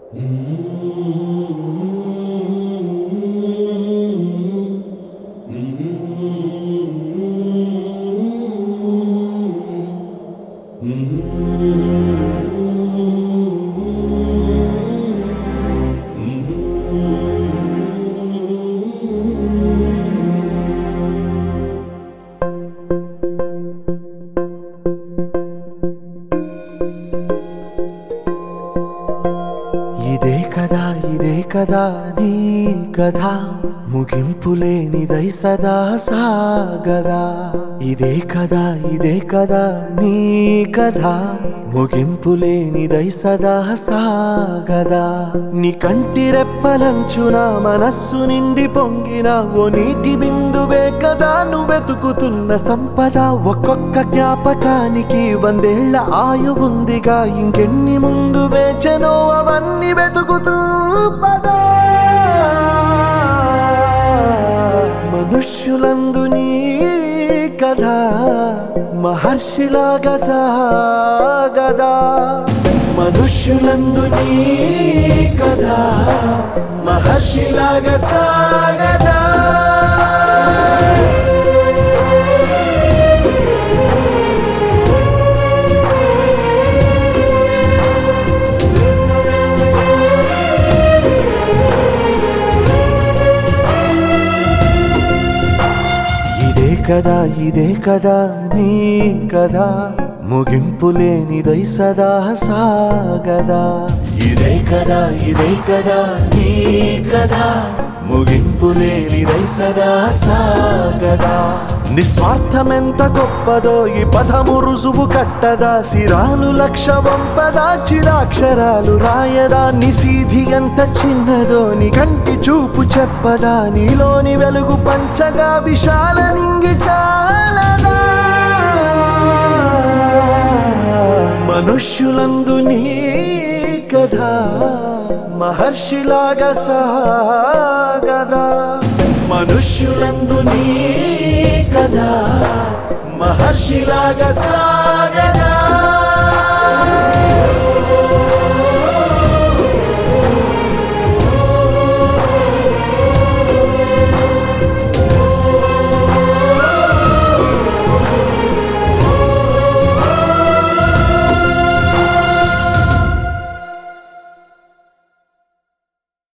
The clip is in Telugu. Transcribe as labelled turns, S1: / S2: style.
S1: ఇదే కదా ఇదే కదా నీ కథ ముగింపు లేనిదై సదా సాగదా ఇదే కదా ఇదే కదా నీ కథ ముగింపు లేనిదై సదా సాగదా నీ కంటి రెప్పలంచున మనస్సు నిండి పొంగిన ఓ నీటి బిందువే కదా నువ్వెతుకుతున్న సంపద ఒక్కొక్క జ్ఞాపకానికి వందేళ్ల ఆయువుందిగా ఇంకెన్ని ముందు వేచనో అవన్నీ వెతుకుతూ పదా మనుష్యులందు నీ కథ మహర్షిలాగా సాగదా మనుష్యులందు నీ కథ మహర్షిలాగా సాగదా ఇదే కదా ఇదే కదా నీ కదా ముగింపు లేనిదై సదా సాగదా ఇదే కదా ఇదే కదా నీ కదా ముగింపు లేనిదై సదా సాగదా నిస్వార్థమెంత గొప్పదో ఈ పదము రుజువు కట్టదా సిరాలు లక్ష వంపదా చిరాక్షరాలు రాయదా నిసీధి ఎంత చిన్నదో నీ కంటి చూపు చెప్పదా నీలోని వెలుగు పంచగా విశాల నింగి చాలదా మనుష్యులందు నీ కథ మహర్షిలాగా సాగదా మనుష్యులందు నీ కథ మహర్షిలాగా సాగదా